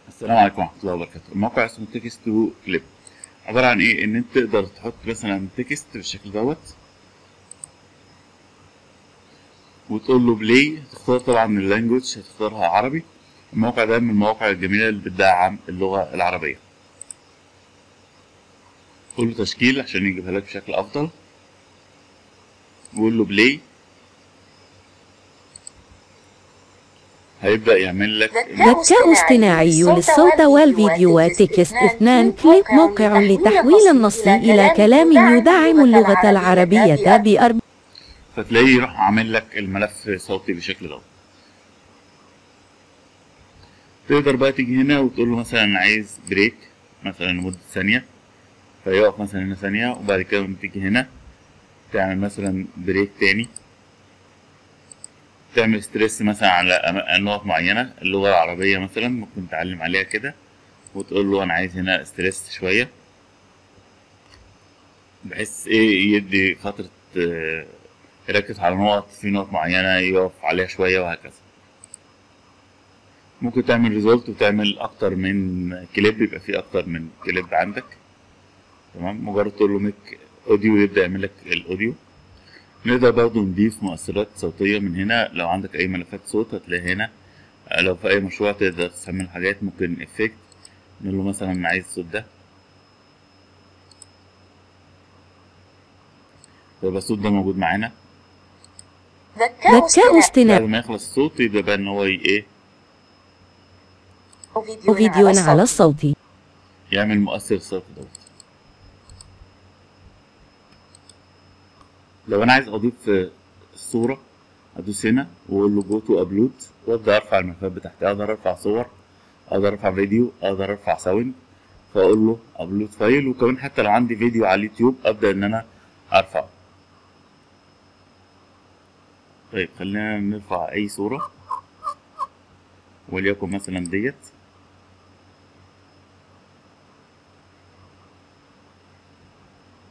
السلام عليكم ورحمة الله وبركاته الموقع اسمه تكست تو كليب عبارة عن ايه ان انت تقدر تحط مثلا تكست بالشكل دوت وتقول له بلاي تختار طبعا اللانجوج هتختارها عربي الموقع ده من المواقع الجميلة اللي بتدعم اللغة العربية قول له تشكيل عشان يجيبها لك بشكل افضل وقول له بلاي هيبدأ يعمل لك ذكاء اصطناعي للصوت والفيديو وتكست اثنان كليب موقع لتحويل النص إلى كلام يدعم اللغة العربية بأربع فتلاقيه يروح عامل لك الملف صوتي بالشكل ده تقدر بقى تيجي هنا وتقول له مثلا أنا عايز بريك مثلا لمدة ثانية فيقف مثلا هنا ثانية وبعد كده لما تيجي هنا تعمل مثلا بريك تاني تعمل ستريس مثلا على أم- نقط معينة اللغة العربية مثلا ممكن تعلم عليها كده وتقول له أنا عايز هنا ستريس شوية بحيث إيه يدي فترة آه، يركز على نقط في نقط معينة يقف عليها شوية وهكذا ممكن تعمل ريزولت وتعمل أكتر من كليب يبقى فيه أكتر من كليب عندك تمام مجرد تقول له ميك أوديو يبدأ يعمل لك الأوديو نقدر برضه نضيف مؤثرات صوتية من هنا لو عندك أي ملفات صوت هتلاقيها هنا آه، لو في أي مشروع تقدر تستعمل حاجات ممكن إفكت نقول له مثلا أنا عايز الصوت ده يبقى الصوت ده موجود معانا ذكاء بعد اصطناعي ما يخلص الصوت يبدأ بقى إن هو ي- إيه فيديو على الصوت يعمل مؤثر صوتي دوت لو انا عايز اضيف الصورة ادوس هنا واقول له جو تو ابلود وابدا ارفع الملفات بتاعتي اقدر ارفع صور اقدر ارفع فيديو اقدر ارفع ساوند فاقول له ابلود فايل وكمان حتى لو عندي فيديو على اليوتيوب ابدا ان انا ارفعه طيب خلينا نرفع اي صورة وليكن مثلا ديت